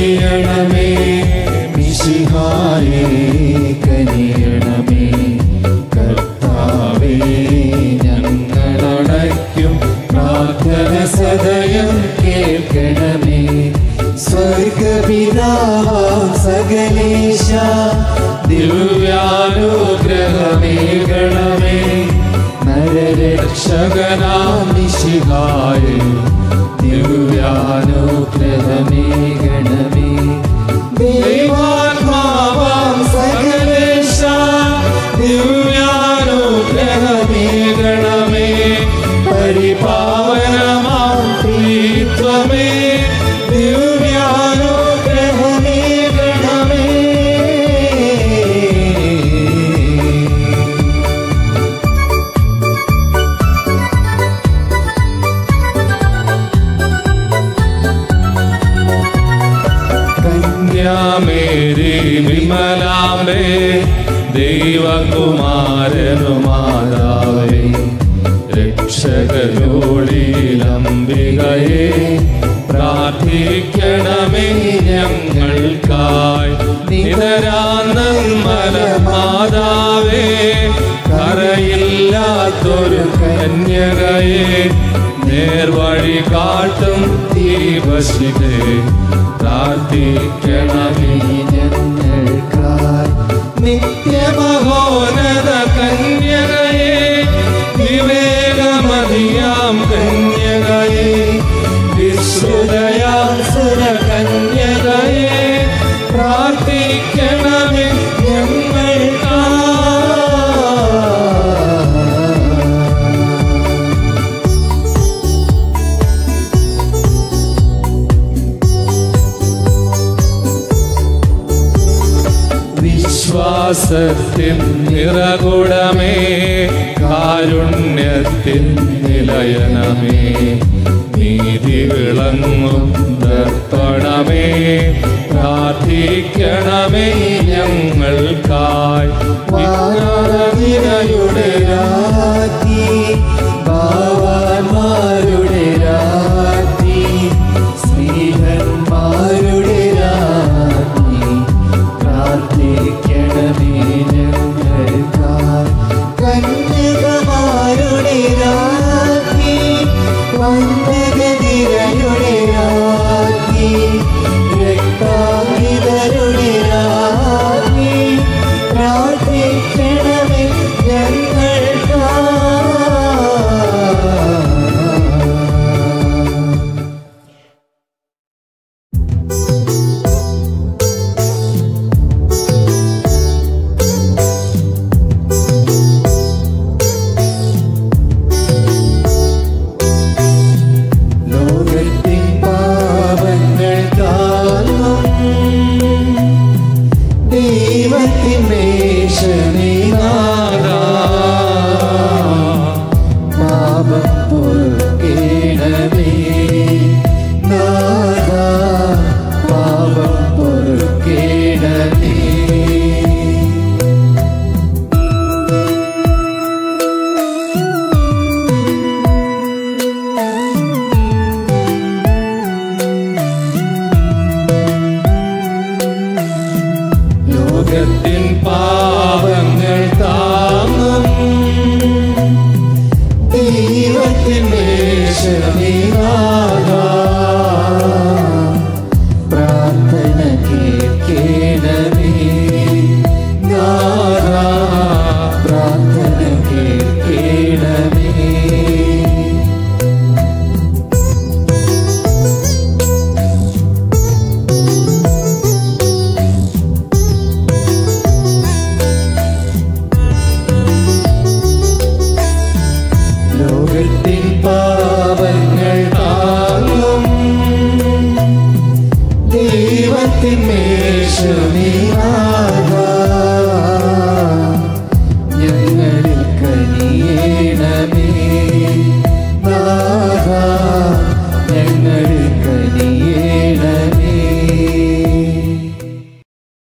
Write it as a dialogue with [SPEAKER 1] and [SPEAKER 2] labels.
[SPEAKER 1] കനിയണമേ മിശിഹായേ കനിയണമേ കർത്താവേ ഞങ്ങളടയ്ക്കും പ്രാർത്ഥന സദയം കേൾക്കണമേ സ്വർഗപിതാവാം സകലേശ ദിവ്യാനുഗ്രഹമേകണമേ നരരക്ഷകനാം നിശിഹായ ദിവ്യാനുഗ്രഹമേകണമേ ദൈവാത്മാവാം സകലേശ ദിവ്യാനുഗ്രഹമേകണമേ പരിപാവനമാം പ്രീത്വമേ ദിവ്യാനുഗ്രഹമേകണമേ കന്യാമേരി വിമലാംബേ ദൈവകുമാരനുമാതാവേ രക്ഷകരോളിലംബികയെ പ്രാർത്ഥിക്കണമേ ഞങ്ങൾക്കായി നിതരാന്നന്മല മാതാവേ കറയില്ലാത്തൊരു കന്യകയെ നേർവഴി കാട്ടും ദീപശിതേ പ്രാർത്ഥിക്കണമേ ഞങ്ങൾക്കായി നിത്യമഹോനത കന്യകയെ വിവേകമതിയാം കന്യകയെ വിശ്രുതയാം സുര കന്യകയെ പ്രാർത്ഥിക്കണമേ ഞങ്ങൾക്കായി വിശ്വാസത്തിൻ നിറകുടമേ കാരുണ്യത്തിൻ നിലയനമേ നീതി വിളങ്ങും ദർപ്പണമേ പ്രാർത്ഥിക്കണമേ ഞങ്ങൾക്കായി വിജ്ഞാനനിരയുടെ രാ